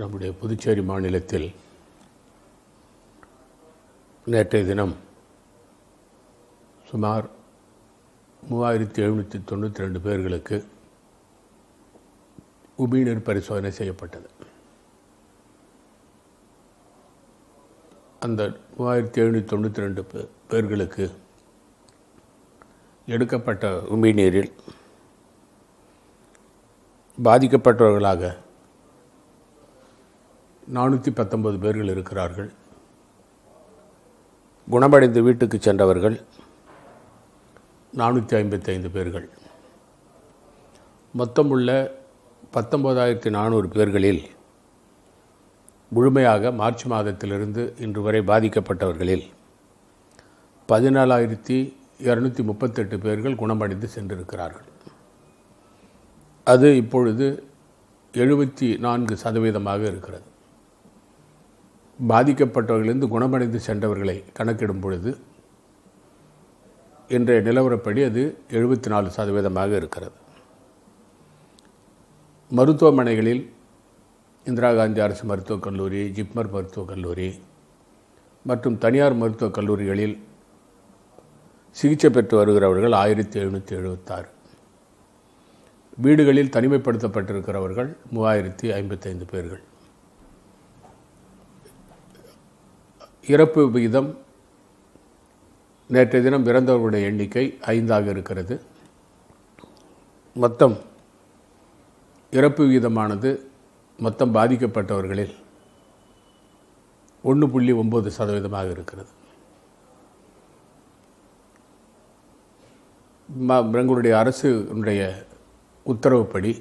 நம்முடைய புதுச்சேரி மாநிலத்தில் நேற்றைய தினம் சுமார் மூவாயிரத்தி எழுநூற்றி தொண்ணூற்றி ரெண்டு பேர்களுக்கு உமிழ்நீர் பரிசோதனை செய்யப்பட்டது அந்த மூவாயிரத்தி எழுநூற்றி தொண்ணூற்றி ரெண்டு பேர்களுக்கு எடுக்கப்பட்ட உமிழ்நீரில் பாதிக்கப்பட்டவர்களாக நானூற்றி பத்தொன்பது பேர்கள் இருக்கிறார்கள் குணமடைந்து வீட்டுக்கு சென்றவர்கள் நானூற்றி ஐம்பத்தைந்து பேர்கள் மொத்தம் உள்ள பத்தொன்பதாயிரத்தி நானூறு பேர்களில் முழுமையாக மார்ச் மாதத்திலிருந்து இன்று வரை பாதிக்கப்பட்டவர்களில் பதினாலாயிரத்தி இரநூத்தி முப்பத்தெட்டு பேர்கள் குணமடைந்து சென்றிருக்கிறார்கள் அது இப்பொழுது எழுபத்தி நான்கு சதவீதமாக இருக்கிறது பாதிக்கப்பட்டவர்களிருந்து குணமடைந்து சென்றவர்களை கணக்கிடும் பொழுது இன்றைய நிலவரப்படி அது எழுபத்தி நாலு சதவீதமாக இருக்கிறது மருத்துவமனைகளில் இந்திரா காந்தி அரசு மருத்துவக் கல்லூரி ஜிப்மர் மருத்துவக் கல்லூரி மற்றும் தனியார் மருத்துவக் கல்லூரிகளில் சிகிச்சை பெற்று வருகிறவர்கள் ஆயிரத்தி எழுநூற்றி எழுபத்தாறு வீடுகளில் தனிமைப்படுத்தப்பட்டிருக்கிறவர்கள் மூவாயிரத்தி ஐம்பத்தைந்து பேர்கள் இறப்பு விகிதம் நேற்றைய தினம் இறந்தவர்களுடைய எண்ணிக்கை ஐந்தாக இருக்கிறது மொத்தம் இறப்பு விகிதமானது மொத்தம் பாதிக்கப்பட்டவர்களில் ஒன்று புள்ளி ஒம்பது சதவீதமாக இருக்கிறது ம- எங்களுடைய அரசுடைய உத்தரவுப்படி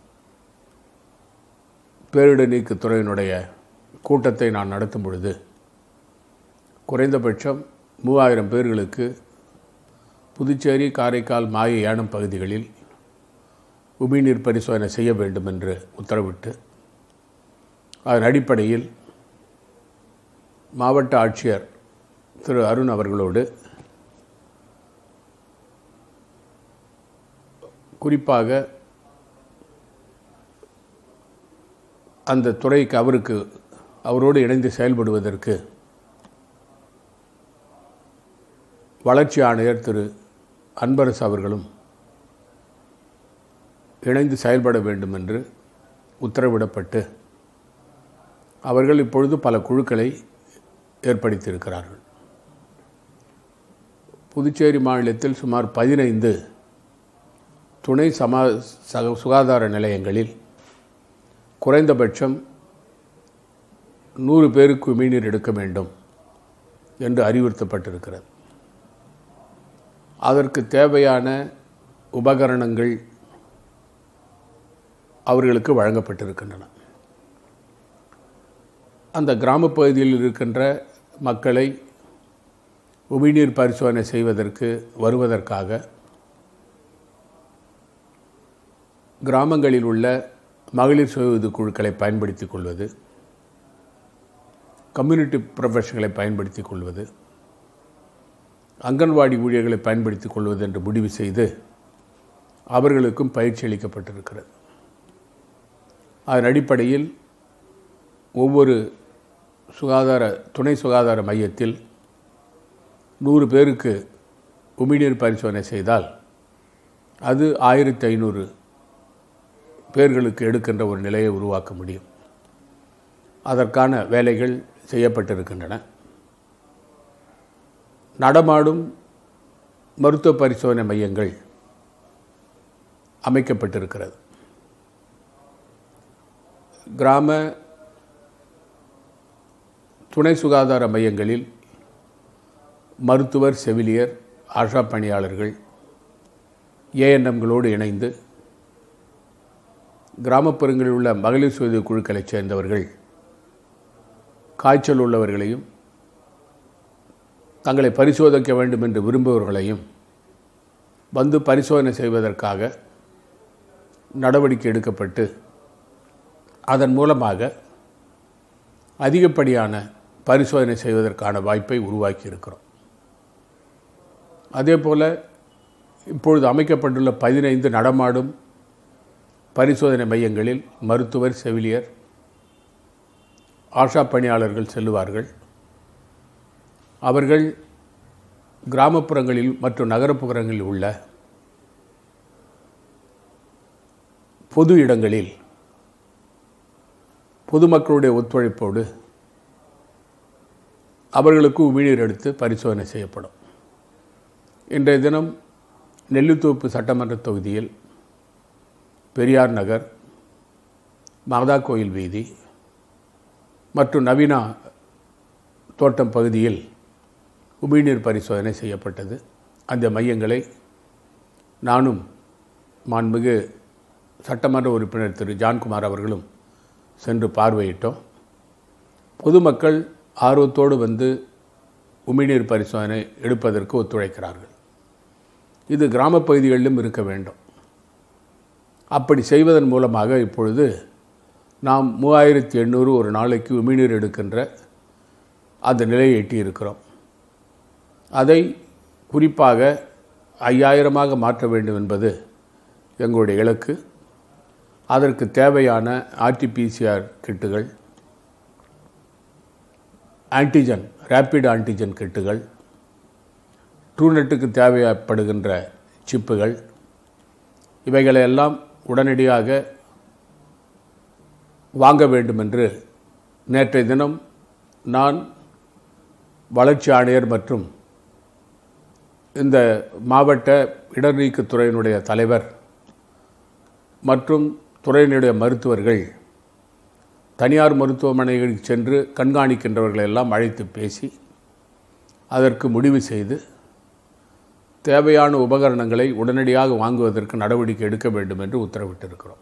பேரிடர் நீக்குத் துறையினுடைய கூட்டத்தை நான் நடத்தும் பொழுது குறைந்தபட்சம் மூவாயிரம் பேர்களுக்கு புதுச்சேரி காரைக்கால் மாய ஏனம் பகுதிகளில் உமிழ்நீர் பரிசோதனை செய்ய வேண்டும் என்று உத்தரவிட்டு அதன் அடிப்படையில் மாவட்ட ஆட்சியர் திரு அருண் அவர்களோடு குறிப்பாக அந்த துறைக்கு அவருக்கு அவரோடு இணைந்து செயல்படுவதற்கு வளர்ச்சி ஆணையர் திரு அன்பரசு அவர்களும் இணைந்து செயல்பட வேண்டும் என்று உத்தரவிடப்பட்டு அவர்கள் இப்பொழுது பல குழுக்களை ஏற்படுத்தியிருக்கிறார்கள் புதுச்சேரி மாநிலத்தில் சுமார் பதினைந்து துணை சமா சக சுகாதார நிலையங்களில் குறைந்தபட்சம் நூறு பேருக்கு உமிழ்நீர் எடுக்க வேண்டும் என்று அறிவுறுத்தப்பட்டிருக்கிறது அதற்கு தேவையான உபகரணங்கள் அவர்களுக்கு வழங்கப்பட்டிருக்கின்றன அந்த கிராமப் பகுதியில் இருக்கின்ற மக்களை உமிழ்நீர் பரிசோதனை செய்வதற்கு வருவதற்காக கிராமங்களில் உள்ள மகளிர் சுய உதவிக் குழுக்களை பயன்படுத்திக் கொள்வது கம்யூனிட்டி ப்ரொஃபஷன்களை பயன்படுத்திக் கொள்வது அங்கன்வாடி ஊழியர்களை பயன்படுத்திக் கொள்வது என்று முடிவு செய்து அவர்களுக்கும் பயிற்சி அளிக்கப்பட்டிருக்கிறது அதன் அடிப்படையில் ஒவ்வொரு சுகாதார துணை சுகாதார மையத்தில் நூறு பேருக்கு உமிழ்நீர் பரிசோதனை செய்தால் அது ஆயிரத்தி ஐநூறு பேர்களுக்கு எடுக்கின்ற ஒரு நிலையை உருவாக்க முடியும் அதற்கான வேலைகள் செய்யப்பட்டிருக்கின்றன நடமாடும் மருத்துவ பரிசோதனை மையங்கள் அமைக்கப்பட்டிருக்கிறது கிராம துணை சுகாதார மையங்களில் மருத்துவர் செவிலியர் ஆஷா பணியாளர்கள் ஏஎன்எம்களோடு இணைந்து கிராமப்புறங்களில் உள்ள மகளிர் சுய உதவிக் குழுக்களைச் சேர்ந்தவர்கள் காய்ச்சல் உள்ளவர்களையும் தங்களை பரிசோதிக்க வேண்டும் என்று விரும்புபவர்களையும் வந்து பரிசோதனை செய்வதற்காக நடவடிக்கை எடுக்கப்பட்டு அதன் மூலமாக அதிகப்படியான பரிசோதனை செய்வதற்கான வாய்ப்பை உருவாக்கி இருக்கிறோம் அதே போல் இப்பொழுது அமைக்கப்பட்டுள்ள பதினைந்து நடமாடும் பரிசோதனை மையங்களில் மருத்துவர் செவிலியர் ஆஷா பணியாளர்கள் செல்லுவார்கள் அவர்கள் கிராமப்புறங்களில் மற்றும் நகரப்புறங்களில் உள்ள பொது இடங்களில் பொதுமக்களுடைய ஒத்துழைப்போடு அவர்களுக்கு உமிழ்நீர் எடுத்து பரிசோதனை செய்யப்படும் இன்றைய தினம் நெல்லித்தோப்பு சட்டமன்ற தொகுதியில் பெரியார் நகர் மாதா கோயில் வீதி மற்றும் நவீனா தோட்டம் பகுதியில் உமிழ்நீர் பரிசோதனை செய்யப்பட்டது அந்த மையங்களை நானும் மாண்புமிகு சட்டமன்ற உறுப்பினர் திரு ஜான்குமார் அவர்களும் சென்று பார்வையிட்டோம் பொதுமக்கள் ஆர்வத்தோடு வந்து உமிழ்நீர் பரிசோதனை எடுப்பதற்கு ஒத்துழைக்கிறார்கள் இது கிராமப் பகுதிகளிலும் இருக்க வேண்டும் அப்படி செய்வதன் மூலமாக இப்பொழுது நாம் மூவாயிரத்தி எண்ணூறு ஒரு நாளைக்கு உமிழ்நீர் எடுக்கின்ற அந்த நிலையை எட்டியிருக்கிறோம் அதை குறிப்பாக ஐயாயிரமாக மாற்ற வேண்டும் என்பது எங்களுடைய இலக்கு அதற்கு தேவையான ஆர்டிபிசிஆர் கிட்டுகள் ஆன்டிஜன் ரேப்பிட் ஆன்டிஜன் கிட்டுகள் ட்ரூநெட்டுக்கு தேவைப்படுகின்ற சிப்புகள் இவைகளையெல்லாம் உடனடியாக வாங்க வேண்டும் என்று நேற்றைய தினம் நான் வளர்ச்சி ஆணையர் மற்றும் இந்த மாவட்ட இடநீக்கத்துறையினுடைய தலைவர் மற்றும் துறையினுடைய மருத்துவர்கள் தனியார் மருத்துவமனைகளுக்கு சென்று கண்காணிக்கின்றவர்களை எல்லாம் அழைத்து பேசி அதற்கு முடிவு செய்து தேவையான உபகரணங்களை உடனடியாக வாங்குவதற்கு நடவடிக்கை எடுக்க வேண்டும் என்று உத்தரவிட்டிருக்கிறோம்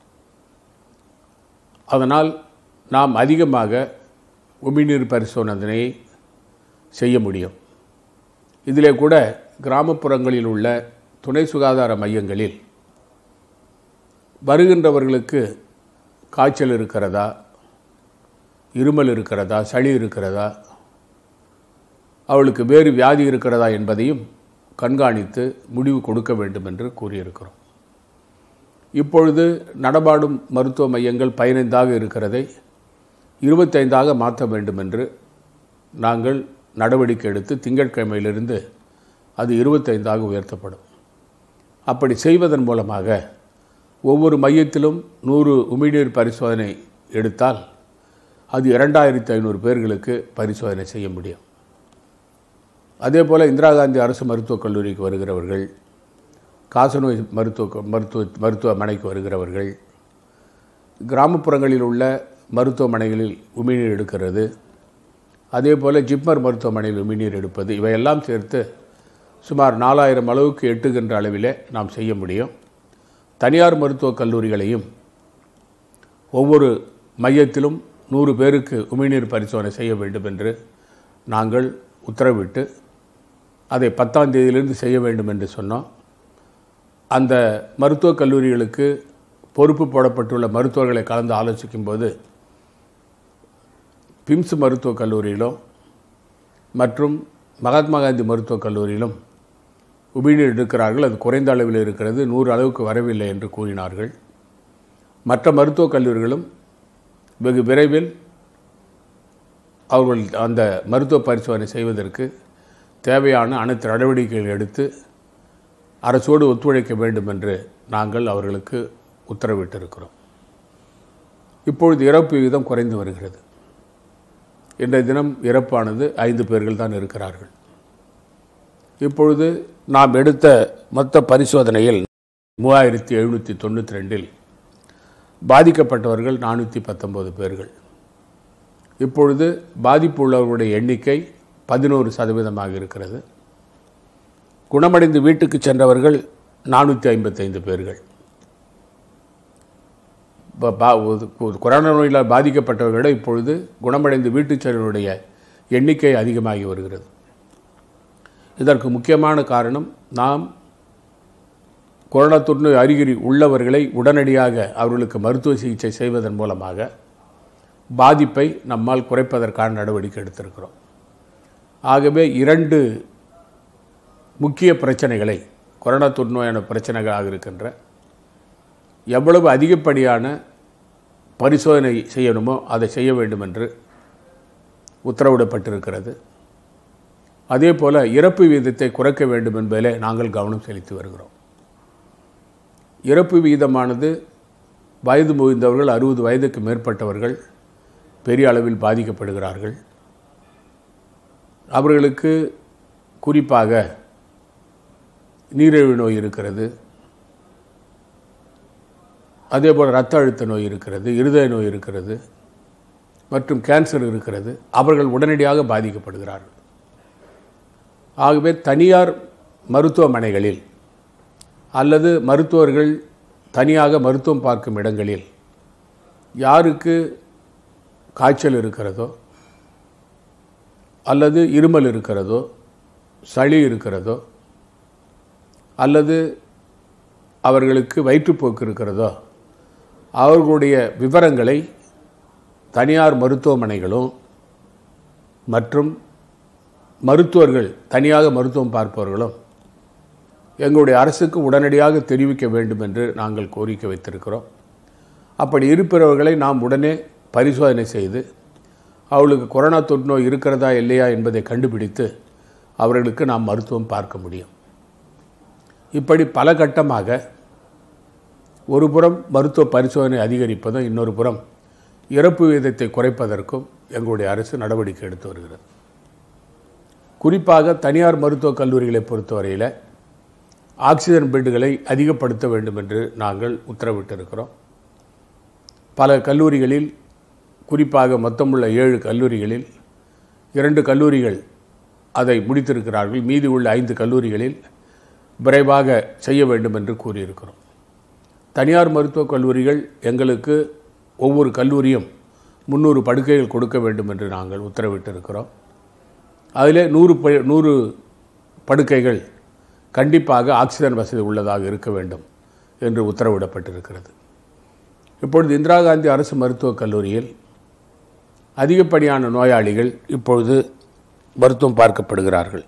அதனால் நாம் அதிகமாக உமிழ்நீர் பரிசோதனையை செய்ய முடியும் இதிலே கூட கிராமப்புறங்களில் உள்ள துணை சுகாதார மையங்களில் வருகின்றவர்களுக்கு காய்ச்சல் இருக்கிறதா இருமல் இருக்கிறதா சளி இருக்கிறதா அவளுக்கு வேறு வியாதி இருக்கிறதா என்பதையும் கண்காணித்து முடிவு கொடுக்க வேண்டும் என்று கூறியிருக்கிறோம் இப்பொழுது நடமாடும் மருத்துவ மையங்கள் பதினைந்தாக இருக்கிறதை இருபத்தைந்தாக மாற்ற வேண்டும் என்று நாங்கள் நடவடிக்கை எடுத்து திங்கட்கிழமையிலிருந்து அது இருபத்தைந்தாக உயர்த்தப்படும் அப்படி செய்வதன் மூலமாக ஒவ்வொரு மையத்திலும் நூறு உமிழ்நீர் பரிசோதனை எடுத்தால் அது இரண்டாயிரத்தி ஐநூறு பேர்களுக்கு பரிசோதனை செய்ய முடியும் அதே போல் இந்திரா காந்தி அரசு மருத்துவக் கல்லூரிக்கு வருகிறவர்கள் காசநோய் மருத்துவ மருத்துவ மருத்துவமனைக்கு வருகிறவர்கள் கிராமப்புறங்களில் உள்ள மருத்துவமனைகளில் உமிழ்நீர் எடுக்கிறது அதே போல் ஜிப்மர் மருத்துவமனையில் உமிழ்நீர் எடுப்பது இவையெல்லாம் சேர்த்து சுமார் நாலாயிரம் அளவுக்கு எட்டுகின்ற அளவிலே நாம் செய்ய முடியும் தனியார் மருத்துவக் கல்லூரிகளையும் ஒவ்வொரு மையத்திலும் நூறு பேருக்கு உமிழ்நீர் பரிசோதனை செய்ய வேண்டும் என்று நாங்கள் உத்தரவிட்டு அதை பத்தாம் தேதியிலிருந்து செய்ய வேண்டும் என்று சொன்னோம் அந்த மருத்துவக் கல்லூரிகளுக்கு பொறுப்பு போடப்பட்டுள்ள மருத்துவர்களை கலந்து ஆலோசிக்கும் போது பிம்ஸ் மருத்துவக் கல்லூரியிலும் மற்றும் மகாத்மா காந்தி மருத்துவக் கல்லூரியிலும் உமிழ்நீர் எடுக்கிறார்கள் அது குறைந்த அளவில் இருக்கிறது நூறு அளவுக்கு வரவில்லை என்று கூறினார்கள் மற்ற மருத்துவக் கல்லூரிகளும் வெகு விரைவில் அவர்கள் அந்த மருத்துவ பரிசோதனை செய்வதற்கு தேவையான அனைத்து நடவடிக்கைகள் எடுத்து அரசோடு ஒத்துழைக்க வேண்டும் என்று நாங்கள் அவர்களுக்கு உத்தரவிட்டிருக்கிறோம் இப்பொழுது இறப்பு விகிதம் குறைந்து வருகிறது இன்றைய தினம் இறப்பானது ஐந்து பேர்கள் தான் இருக்கிறார்கள் இப்பொழுது நாம் எடுத்த மொத்த பரிசோதனையில் மூவாயிரத்தி எழுநூற்றி தொண்ணூற்றி ரெண்டில் பாதிக்கப்பட்டவர்கள் நானூற்றி பத்தொம்போது பேர்கள் இப்பொழுது பாதிப்பு உள்ளவர்களுடைய எண்ணிக்கை பதினோரு சதவீதமாக இருக்கிறது குணமடைந்து வீட்டுக்கு சென்றவர்கள் நானூற்றி ஐம்பத்தைந்து பேர்கள் ப- பா- ஒரு கொரோனா நோயினால் பாதிக்கப்பட்டவர்களை விட இப்பொழுது குணமடைந்து வீட்டுச் சென்றவருடைய எண்ணிக்கை அதிகமாகி வருகிறது இதற்கு முக்கியமான காரணம் நாம் கொரோனா தொற்றுநோய் அறிகுறி உள்ளவர்களை உடனடியாக அவர்களுக்கு மருத்துவ சிகிச்சை செய்வதன் மூலமாக பாதிப்பை நம்மால் குறைப்பதற்கான நடவடிக்கை எடுத்திருக்கிறோம் ஆகவே இரண்டு முக்கிய பிரச்சனைகளை கொரோனா தொற்றுநோயான பிரச்சனைகளாக இருக்கின்ற எவ்வளவு அதிகப்படியான பரிசோதனை செய்யணுமோ அதை செய்ய வேண்டும் என்று உத்தரவிடப்பட்டிருக்கிறது அதே போல் இறப்பு வீதத்தை குறைக்க வேண்டும் என்பதிலே நாங்கள் கவனம் செலுத்தி வருகிறோம் இறப்பு விகிதமானது வயது முதிர்ந்தவர்கள் அறுபது வயதுக்கு மேற்பட்டவர்கள் பெரிய அளவில் பாதிக்கப்படுகிறார்கள் அவர்களுக்கு குறிப்பாக நீரிழிவு நோய் இருக்கிறது அதே போல் இரத்த அழுத்த நோய் இருக்கிறது இருதய நோய் இருக்கிறது மற்றும் கேன்சர் இருக்கிறது அவர்கள் உடனடியாக பாதிக்கப்படுகிறார்கள் ஆகவே தனியார் மருத்துவமனைகளில் அல்லது மருத்துவர்கள் தனியாக மருத்துவம் பார்க்கும் இடங்களில் யாருக்கு காய்ச்சல் இருக்கிறதோ அல்லது இருமல் இருக்கிறதோ சளி இருக்கிறதோ அல்லது அவர்களுக்கு வயிற்றுப்போக்கு இருக்கிறதோ அவர்களுடைய விவரங்களை தனியார் மருத்துவமனைகளும் மற்றும் மருத்துவர்கள் தனியாக மருத்துவம் பார்ப்பவர்களும் எங்களுடைய அரசுக்கு உடனடியாக தெரிவிக்க வேண்டும் என்று நாங்கள் கோரிக்கை வைத்திருக்கிறோம் அப்படி இருப்பவர்களை நாம் உடனே பரிசோதனை செய்து அவர்களுக்கு கொரோனா தொற்று நோய் இருக்கிறதா இல்லையா என்பதை கண்டுபிடித்து அவர்களுக்கு நாம் மருத்துவம் பார்க்க முடியும் இப்படி பல கட்டமாக ஒரு புறம் மருத்துவ பரிசோதனை அதிகரிப்பதும் இன்னொரு புறம் இறப்பு விகிதத்தை குறைப்பதற்கும் எங்களுடைய அரசு நடவடிக்கை எடுத்து வருகிறது குறிப்பாக தனியார் மருத்துவக் கல்லூரிகளை பொறுத்தவரையில் ஆக்சிஜன் பெட்டுகளை அதிகப்படுத்த வேண்டும் என்று நாங்கள் உத்தரவிட்டிருக்கிறோம் பல கல்லூரிகளில் குறிப்பாக மொத்தமுள்ள ஏழு கல்லூரிகளில் இரண்டு கல்லூரிகள் அதை முடித்திருக்கிறார்கள் மீதி உள்ள ஐந்து கல்லூரிகளில் விரைவாக செய்ய வேண்டும் என்று கூறியிருக்கிறோம் தனியார் மருத்துவக் கல்லூரிகள் எங்களுக்கு ஒவ்வொரு கல்லூரியும் முந்நூறு படுக்கைகள் கொடுக்க வேண்டும் என்று நாங்கள் உத்தரவிட்டிருக்கிறோம் அதில் நூறு ப நூறு படுக்கைகள் கண்டிப்பாக ஆக்சிஜன் வசதி உள்ளதாக இருக்க வேண்டும் என்று உத்தரவிடப்பட்டிருக்கிறது இப்பொழுது இந்திரா காந்தி அரசு மருத்துவக் கல்லூரியில் அதிகப்படியான நோயாளிகள் இப்பொழுது மருத்துவம் பார்க்கப்படுகிறார்கள்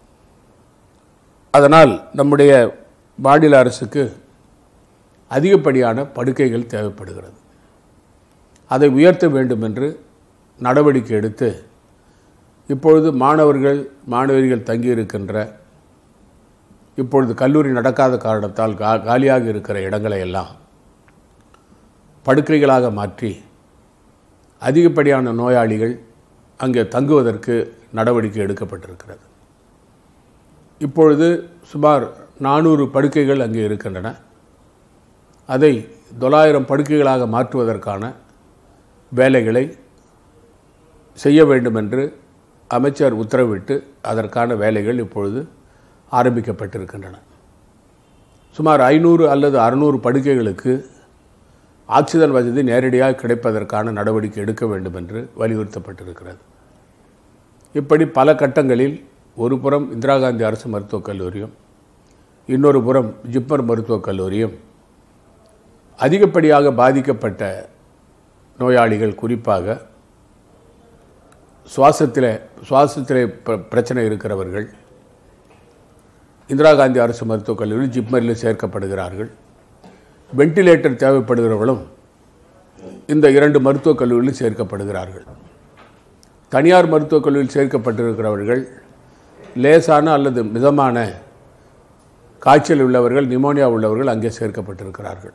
அதனால் நம்முடைய மாநில அரசுக்கு அதிகப்படியான படுக்கைகள் தேவைப்படுகிறது அதை உயர்த்த வேண்டும் என்று நடவடிக்கை எடுத்து இப்பொழுது மாணவர்கள் மாணவிகள் தங்கியிருக்கின்ற இப்பொழுது கல்லூரி நடக்காத காரணத்தால் கா காலியாக இருக்கிற இடங்களை எல்லாம் படுக்கைகளாக மாற்றி அதிகப்படியான நோயாளிகள் அங்கே தங்குவதற்கு நடவடிக்கை எடுக்கப்பட்டிருக்கிறது இப்பொழுது சுமார் நானூறு படுக்கைகள் அங்கே இருக்கின்றன அதை தொள்ளாயிரம் படுக்கைகளாக மாற்றுவதற்கான வேலைகளை செய்ய வேண்டும் என்று அமைச்சர் உத்தரவிட்டு அதற்கான வேலைகள் இப்பொழுது ஆரம்பிக்கப்பட்டிருக்கின்றன சுமார் ஐநூறு அல்லது அறுநூறு படுக்கைகளுக்கு ஆக்சிஜன் வசதி நேரடியாக கிடைப்பதற்கான நடவடிக்கை எடுக்க வேண்டும் என்று வலியுறுத்தப்பட்டிருக்கிறது இப்படி பல கட்டங்களில் ஒரு புறம் இந்திரா காந்தி அரசு மருத்துவக் கல்லூரியும் இன்னொரு புறம் ஜிப்மர் மருத்துவக் கல்லூரியும் அதிகப்படியாக பாதிக்கப்பட்ட நோயாளிகள் குறிப்பாக சுவாசத்தில் சுவாசத்தில் பிர- பிரச்சனை இருக்கிறவர்கள் இந்திரா காந்தி அரசு மருத்துவக் கல்லூரி ஜிப்மரில் சேர்க்கப்படுகிறார்கள் வெண்டிலேட்டர் தேவைப்படுகிறவர்களும் இந்த இரண்டு மருத்துவக் கல்லூரியில் சேர்க்கப்படுகிறார்கள் தனியார் மருத்துவக் கல்லூரியில் சேர்க்கப்பட்டிருக்கிறவர்கள் லேசான அல்லது மிதமான காய்ச்சல் உள்ளவர்கள் நிமோனியா உள்ளவர்கள் அங்கே சேர்க்கப்பட்டிருக்கிறார்கள்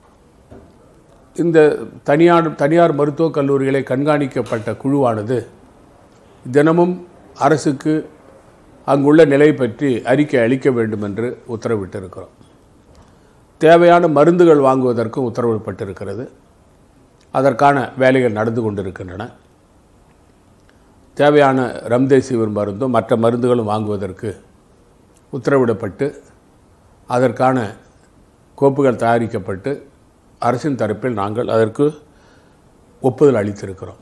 இந்த தனியார் தனியார் மருத்துவக் கல்லூரிகளை கண்காணிக்கப்பட்ட குழுவானது தினமும் அரசுக்கு அங்குள்ள நிலை பற்றி அறிக்கை அளிக்க வேண்டும் என்று உத்தரவிட்டிருக்கிறோம் தேவையான மருந்துகள் வாங்குவதற்கும் உத்தரவிடப்பட்டிருக்கிறது அதற்கான வேலைகள் நடந்து கொண்டிருக்கின்றன தேவையான ரம்தேசிவிர் மருந்தும் மற்ற மருந்துகளும் வாங்குவதற்கு உத்தரவிடப்பட்டு அதற்கான கோப்புகள் தயாரிக்கப்பட்டு அரசின் தரப்பில் நாங்கள் அதற்கு ஒப்புதல் அளித்திருக்கிறோம்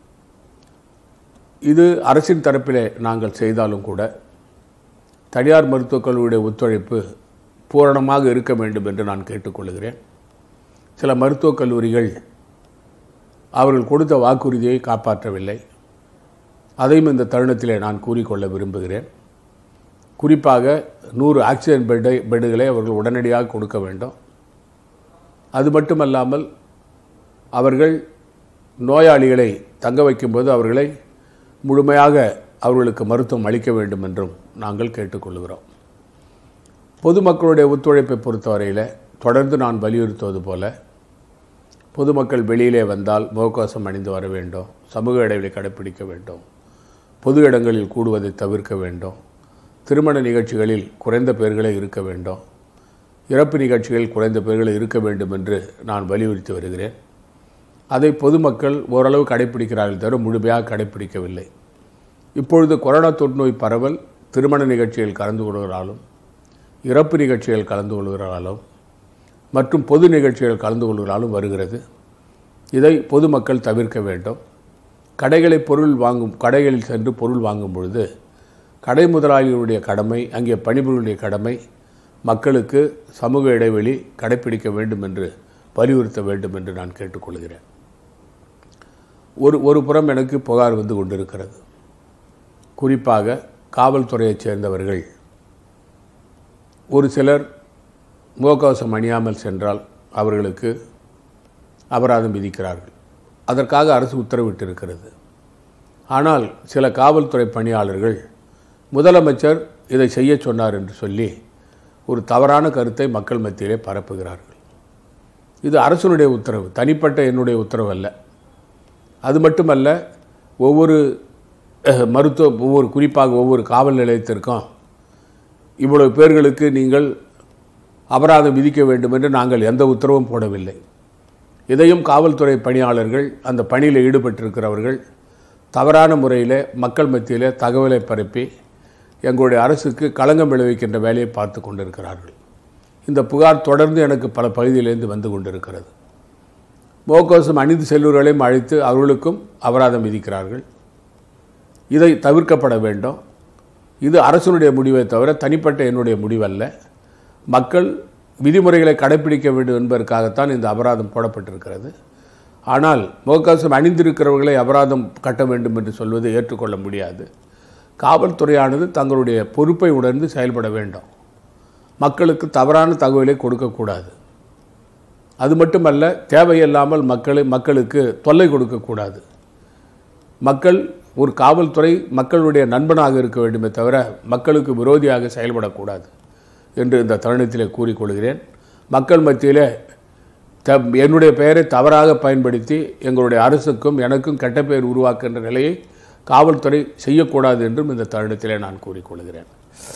இது அரசின் தரப்பிலே நாங்கள் செய்தாலும் கூட தனியார் மருத்துவக் கல்லூரியுடைய ஒத்துழைப்பு பூரணமாக இருக்க வேண்டும் என்று நான் கேட்டுக்கொள்கிறேன் சில மருத்துவக் கல்லூரிகள் அவர்கள் கொடுத்த வாக்குறுதியை காப்பாற்றவில்லை அதையும் இந்த தருணத்திலே நான் கூறிக்கொள்ள விரும்புகிறேன் குறிப்பாக நூறு ஆக்சிஜன் பெட்டை பெட்டுகளை அவர்கள் உடனடியாக கொடுக்க வேண்டும் அது மட்டுமல்லாமல் அவர்கள் நோயாளிகளை தங்க வைக்கும்போது அவர்களை முழுமையாக அவர்களுக்கு மருத்துவம் அளிக்க வேண்டும் என்றும் நாங்கள் கேட்டுக்கொள்கிறோம் பொதுமக்களுடைய ஒத்துழைப்பை பொறுத்தவரையில் தொடர்ந்து நான் வலியுறுத்துவது போல பொதுமக்கள் வெளியிலே வந்தால் முகக்கவசம் அணிந்து வர வேண்டும் சமூக இடைவெளி கடைப்பிடிக்க வேண்டும் பொது இடங்களில் கூடுவதை தவிர்க்க வேண்டும் திருமண நிகழ்ச்சிகளில் குறைந்த பேர்களே இருக்க வேண்டும் இறப்பு நிகழ்ச்சிகளில் குறைந்த பேர்களே இருக்க வேண்டும் என்று நான் வலியுறுத்தி வருகிறேன் அதை பொதுமக்கள் ஓரளவு கடைப்பிடிக்கிறார்கள் தவிர முழுமையாக கடைப்பிடிக்கவில்லை இப்பொழுது கொரோனா தொற்றுநோய் பரவல் திருமண நிகழ்ச்சியில் கலந்து கொள்கிறாலும் இறப்பு நிகழ்ச்சிகள் கலந்து கொள்கிறாலும் மற்றும் பொது நிகழ்ச்சிகள் கலந்து கொள்கிறாலும் வருகிறது இதை பொதுமக்கள் தவிர்க்க வேண்டும் கடைகளை பொருள் வாங்கும் கடைகளில் சென்று பொருள் வாங்கும் பொழுது கடை முதலாளிகளுடைய கடமை அங்கே பணிபுரியுடைய கடமை மக்களுக்கு சமூக இடைவெளி கடைப்பிடிக்க வேண்டும் என்று வலியுறுத்த வேண்டும் என்று நான் கேட்டுக்கொள்கிறேன் ஒரு ஒரு புறம் எனக்கு புகார் வந்து கொண்டிருக்கிறது குறிப்பாக காவல்துறையைச் சேர்ந்தவர்கள் ஒரு சிலர் முகக்கவசம் அணியாமல் சென்றால் அவர்களுக்கு அபராதம் விதிக்கிறார்கள் அதற்காக அரசு உத்தரவிட்டிருக்கிறது ஆனால் சில காவல்துறை பணியாளர்கள் முதலமைச்சர் இதை செய்ய சொன்னார் என்று சொல்லி ஒரு தவறான கருத்தை மக்கள் மத்தியிலே பரப்புகிறார்கள் இது அரசனுடைய உத்தரவு தனிப்பட்ட என்னுடைய உத்தரவு அல்ல அது மட்டுமல்ல ஒவ்வொரு அஹ், மருத்துவ ஒவ்வொரு குறிப்பாக ஒவ்வொரு காவல் நிலையத்திற்கும் இவ்வளவு பேர்களுக்கு நீங்கள் அபராதம் விதிக்க வேண்டும் என்று நாங்கள் எந்த உத்தரவும் போடவில்லை இதையும் காவல்துறை பணியாளர்கள் அந்த பணியில் ஈடுபட்டிருக்கிறவர்கள் தவறான முறையில் மக்கள் மத்தியில் தகவலை பரப்பி எங்களுடைய அரசுக்கு களங்கம் விளைவிக்கின்ற வேலையை பார்த்து கொண்டிருக்கிறார்கள் இந்த புகார் தொடர்ந்து எனக்கு பல பகுதியிலிருந்து வந்து கொண்டிருக்கிறது முகக்கவசம் அணிந்து செல்வர்களையும் அழைத்து அவர்களுக்கும் அபராதம் விதிக்கிறார்கள் இதை தவிர்க்கப்பட வேண்டும் இது அரசனுடைய முடிவை தவிர தனிப்பட்ட என்னுடைய முடிவல்ல மக்கள் விதிமுறைகளை கடைப்பிடிக்க வேண்டும் என்பதற்காகத்தான் இந்த அபராதம் போடப்பட்டிருக்கிறது ஆனால் முகக்கவசம் அணிந்திருக்கிறவர்களை அபராதம் கட்ட வேண்டும் என்று சொல்வது ஏற்றுக்கொள்ள முடியாது காவல்துறையானது தங்களுடைய பொறுப்பை உணர்ந்து செயல்பட வேண்டும் மக்களுக்கு தவறான தகவலை கொடுக்கக்கூடாது அது மட்டுமல்ல தேவையில்லாமல் மக்களை மக்களுக்கு தொல்லை கொடுக்கக்கூடாது மக்கள் ஒரு காவல்துறை மக்களுடைய நண்பனாக இருக்க வேண்டுமே தவிர மக்களுக்கு விரோதியாக செயல்படக்கூடாது என்று இந்த தருணத்திலே கூறிக்கொள்கிறேன் மக்கள் மத்தியிலே த என்னுடைய பெயரை தவறாக பயன்படுத்தி எங்களுடைய அரசுக்கும் எனக்கும் கெட்ட பெயர் உருவாக்குகின்ற நிலையை காவல்துறை செய்யக்கூடாது என்றும் இந்த தருணத்திலே நான் கூறிக்கொள்கிறேன்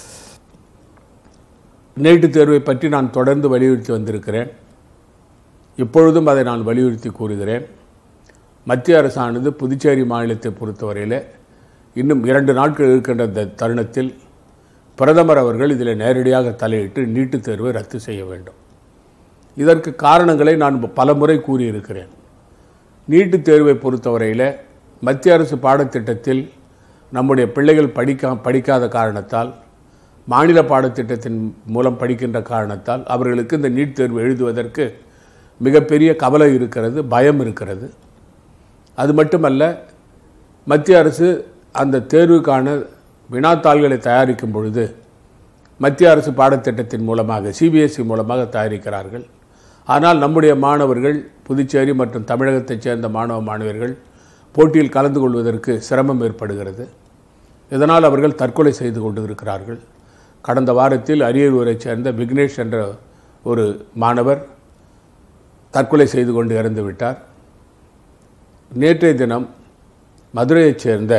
நீட்டுத் தேர்வை பற்றி நான் தொடர்ந்து வலியுறுத்தி வந்திருக்கிறேன் இப்பொழுதும் அதை நான் வலியுறுத்தி கூறுகிறேன் மத்திய அரசானது புதுச்சேரி மாநிலத்தை பொறுத்தவரையில் இன்னும் இரண்டு நாட்கள் இருக்கின்ற இந்த தருணத்தில் பிரதமர் அவர்கள் இதில் நேரடியாக தலையிட்டு நீட்டுத் தேர்வை ரத்து செய்ய வேண்டும் இதற்கு காரணங்களை நான் பல முறை கூறியிருக்கிறேன் நீட்டுத் தேர்வை பொறுத்தவரையில் மத்திய அரசு பாடத்திட்டத்தில் நம்முடைய பிள்ளைகள் படிக்க படிக்காத காரணத்தால் மாநில பாடத்திட்டத்தின் மூலம் படிக்கின்ற காரணத்தால் அவர்களுக்கு இந்த நீட் தேர்வு எழுதுவதற்கு மிகப்பெரிய கவலை இருக்கிறது பயம் இருக்கிறது அது மட்டுமல்ல மத்திய அரசு அந்த தேர்வுக்கான வினாத்தாள்களை தயாரிக்கும் பொழுது மத்திய அரசு பாடத்திட்டத்தின் மூலமாக சிபிஎஸ்இ மூலமாக தயாரிக்கிறார்கள் ஆனால் நம்முடைய மாணவர்கள் புதுச்சேரி மற்றும் தமிழகத்தைச் சேர்ந்த மாணவ மாணவியர்கள் போட்டியில் கலந்து கொள்வதற்கு சிரமம் ஏற்படுகிறது இதனால் அவர்கள் தற்கொலை செய்து கொண்டு இருக்கிறார்கள் கடந்த வாரத்தில் அரியலூரைச் சேர்ந்த விக்னேஷ் என்ற ஒரு மாணவர் தற்கொலை செய்து கொண்டு இறந்து விட்டார் நேற்றைய தினம் மதுரையைச் சேர்ந்த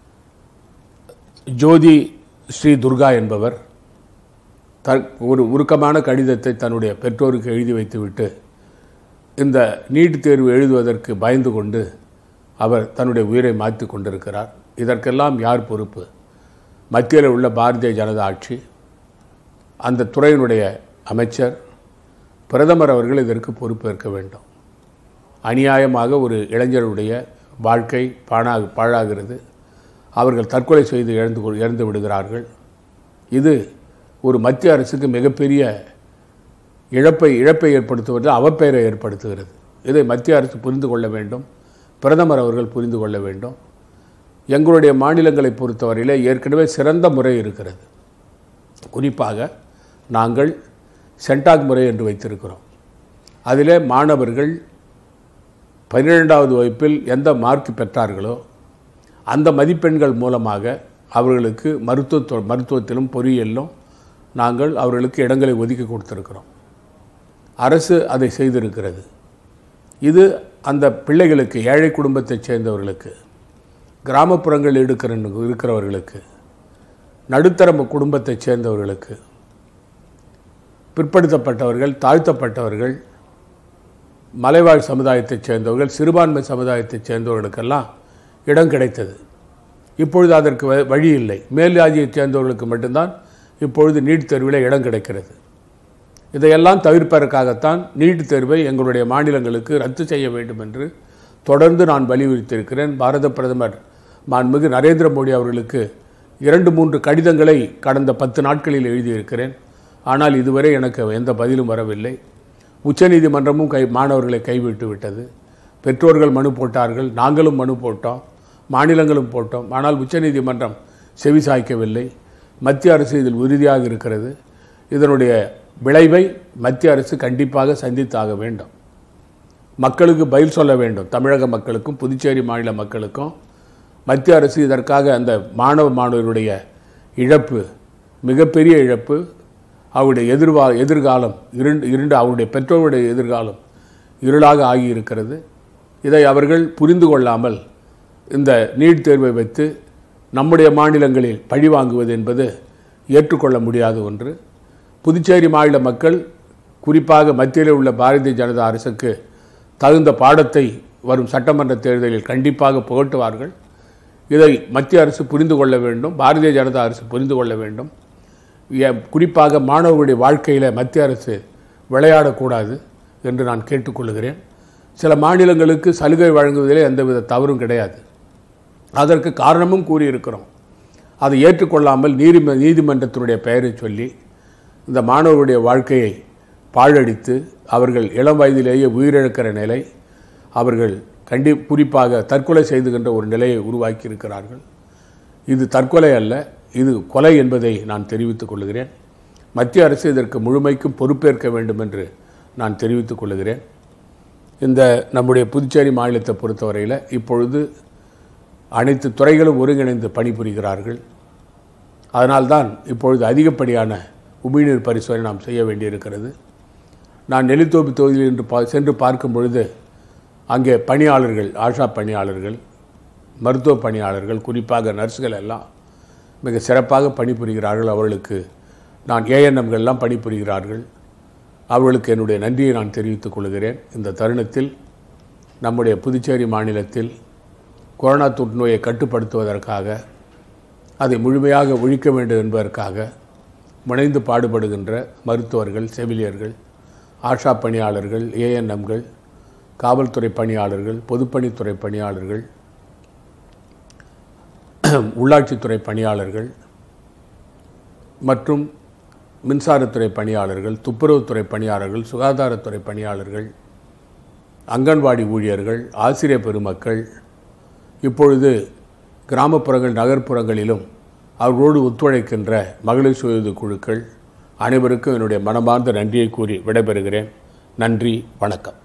ஜோதி ஸ்ரீ துர்கா என்பவர் த ஒரு உருக்கமான கடிதத்தை தன்னுடைய பெற்றோருக்கு எழுதி வைத்துவிட்டு இந்த நீட் தேர்வு எழுதுவதற்கு பயந்து கொண்டு அவர் தன்னுடைய உயிரை மாற்றி கொண்டிருக்கிறார் இதற்கெல்லாம் யார் பொறுப்பு மத்தியில் உள்ள பாரதிய ஜனதா ஆட்சி அந்த துறையினுடைய அமைச்சர் பிரதமர் அவர்கள் இதற்கு பொறுப்பேற்க வேண்டும் அநியாயமாக ஒரு இளைஞருடைய வாழ்க்கை பாழாக பாழாகிறது அவர்கள் தற்கொலை செய்து இழந்து கொ- இறந்து விடுகிறார்கள் இது ஒரு மத்திய அரசுக்கு மிகப்பெரிய இழப்பை இழப்பை ஏற்படுத்துவது அவப்பெயரை ஏற்படுத்துகிறது இதை மத்திய அரசு புரிந்து கொள்ள வேண்டும் பிரதமர் அவர்கள் புரிந்து கொள்ள வேண்டும் எங்களுடைய மாநிலங்களை பொறுத்தவரையிலே ஏற்கனவே சிறந்த முறை இருக்கிறது குறிப்பாக நாங்கள் சென்டாக் முறை என்று வைத்திருக்கிறோம் அதிலே மாணவர்கள் பன்னிரெண்டாவது வகுப்பில் எந்த மார்க் பெற்றார்களோ அந்த மதிப்பெண்கள் மூலமாக அவர்களுக்கு மருத்துவ மருத்துவத்திலும் பொறியியலிலும் நாங்கள் அவர்களுக்கு இடங்களை ஒதுக்கி கொடுத்திருக்கிறோம் அரசு அதை செய்திருக்கிறது இது அந்த பிள்ளைகளுக்கு ஏழை குடும்பத்தைச் சேர்ந்தவர்களுக்கு கிராமப்புறங்களில் எடுக்கிற இருக்கிறவர்களுக்கு நடுத்தர குடும்பத்தைச் சேர்ந்தவர்களுக்கு பிற்படுத்தப்பட்டவர்கள் தாழ்த்தப்பட்டவர்கள் மலைவாழ் சமுதாயத்தைச் சேர்ந்தவர்கள் சிறுபான்மை சமுதாயத்தைச் சேர்ந்தவர்களுக்கெல்லாம் இடம் கிடைத்தது இப்பொழுது அதற்கு வ- வழி இல்லை மேல் ஜாதியைச் சேர்ந்தவர்களுக்கு மட்டும்தான் இப்பொழுது நீட் தேர்வில் இடம் கிடைக்கிறது இதையெல்லாம் தவிர்ப்பதற்காகத்தான் நீட் தேர்வை எங்களுடைய மாநிலங்களுக்கு ரத்து செய்ய வேண்டும் என்று தொடர்ந்து நான் வலியுறுத்தியிருக்கிறேன் பாரத பிரதமர் மாண்புமிகு நரேந்திர மோடி அவர்களுக்கு இரண்டு மூன்று கடிதங்களை கடந்த பத்து நாட்களில் எழுதியிருக்கிறேன் ஆனால் இதுவரை எனக்கு எந்த பதிலும் வரவில்லை உச்சநீதிமன்றமும் கை மாணவர்களை கைவிட்டு விட்டது பெற்றோர்கள் மனு போட்டார்கள் நாங்களும் மனு போட்டோம் மாநிலங்களும் போட்டோம் ஆனால் உச்சநீதிமன்றம் செவி சாய்க்கவில்லை மத்திய அரசு இதில் உறுதியாக இருக்கிறது இதனுடைய விளைவை மத்திய அரசு கண்டிப்பாக சந்தித்தாக வேண்டும் மக்களுக்கு பதில் சொல்ல வேண்டும் தமிழக மக்களுக்கும் புதுச்சேரி மாநில மக்களுக்கும் மத்திய அரசு இதற்காக அந்த மாணவ மாணவருடைய இழப்பு மிகப்பெரிய இழப்பு அவருடைய எதிர்வா எதிர்காலம் இருண்டு இருண்டு அவருடைய பெற்றோருடைய எதிர்காலம் இருளாக ஆகியிருக்கிறது இதை அவர்கள் புரிந்து கொள்ளாமல் இந்த நீட் தேர்வை வைத்து நம்முடைய மாநிலங்களில் பழி வாங்குவது என்பது ஏற்றுக்கொள்ள முடியாத ஒன்று புதுச்சேரி மாநில மக்கள் குறிப்பாக மத்தியில் உள்ள பாரதிய ஜனதா அரசுக்கு தகுந்த பாடத்தை வரும் சட்டமன்ற தேர்தலில் கண்டிப்பாக புகட்டுவார்கள் இதை மத்திய அரசு புரிந்து கொள்ள வேண்டும் பாரதிய ஜனதா அரசு புரிந்து கொள்ள வேண்டும் ஏ- குறிப்பாக மாணவர்களுடைய வாழ்க்கையில் மத்திய அரசு விளையாடக்கூடாது என்று நான் கேட்டுக்கொள்கிறேன் சில மாநிலங்களுக்கு சலுகை வழங்குவதிலே எந்தவித தவறும் கிடையாது அதற்கு காரணமும் கூறியிருக்கிறோம் அதை ஏற்றுக்கொள்ளாமல் நீதி நீதிமன்றத்தினுடைய பெயரை சொல்லி இந்த மாணவர்களுடைய வாழ்க்கையை பாழடித்து அவர்கள் இளம் வயதிலேயே உயிரிழக்கிற நிலை அவர்கள் கண்டி குறிப்பாக தற்கொலை செய்துகின்ற ஒரு நிலையை உருவாக்கி இருக்கிறார்கள் இது தற்கொலை அல்ல இது கொலை என்பதை நான் தெரிவித்துக் கொள்கிறேன் மத்திய அரசு இதற்கு முழுமைக்கும் பொறுப்பேற்க வேண்டும் என்று நான் தெரிவித்துக் கொள்கிறேன் இந்த நம்முடைய புதுச்சேரி மாநிலத்தை பொறுத்தவரையில் இப்பொழுது அனைத்து துறைகளும் ஒருங்கிணைந்து பணிபுரிகிறார்கள் அதனால்தான் இப்பொழுது அதிகப்படியான உமிழ்நீர் பரிசோதனை நாம் செய்ய வேண்டியிருக்கிறது நான் நெல்லித்தோப்பு தொகுதியில் இன்று பா சென்று பார்க்கும் பொழுது அங்கே பணியாளர்கள் ஆஷா பணியாளர்கள் மருத்துவ பணியாளர்கள் குறிப்பாக நர்ஸுகள் எல்லாம் மிக சிறப்பாக பணிபுரிகிறார்கள் அவர்களுக்கு நான் ஏஎன்எம்கள்லாம் பணிபுரிகிறார்கள் அவர்களுக்கு என்னுடைய நன்றியை நான் தெரிவித்துக் கொள்கிறேன் இந்த தருணத்தில் நம்முடைய புதுச்சேரி மாநிலத்தில் கொரோனா தொற்று நோயை கட்டுப்படுத்துவதற்காக அதை முழுமையாக ஒழிக்க வேண்டும் என்பதற்காக முனைந்து பாடுபடுகின்ற மருத்துவர்கள் செவிலியர்கள் ஆஷா பணியாளர்கள் ஏஎன்எம்கள் காவல்துறை பணியாளர்கள் பொதுப்பணித்துறை பணியாளர்கள் உள்ளாட்சித்துறை பணியாளர்கள் மற்றும் மின்சாரத்துறை பணியாளர்கள் துப்புரவுத்துறை பணியாளர்கள் சுகாதாரத்துறை பணியாளர்கள் அங்கன்வாடி ஊழியர்கள் ஆசிரியர் பெருமக்கள் இப்பொழுது கிராமப்புறங்கள் நகர்ப்புறங்களிலும் அவர்களோடு ஒத்துழைக்கின்ற மகளிர் சுயது குழுக்கள் அனைவருக்கும் என்னுடைய மனமார்ந்த நன்றியை கூறி விடைபெறுகிறேன் நன்றி வணக்கம்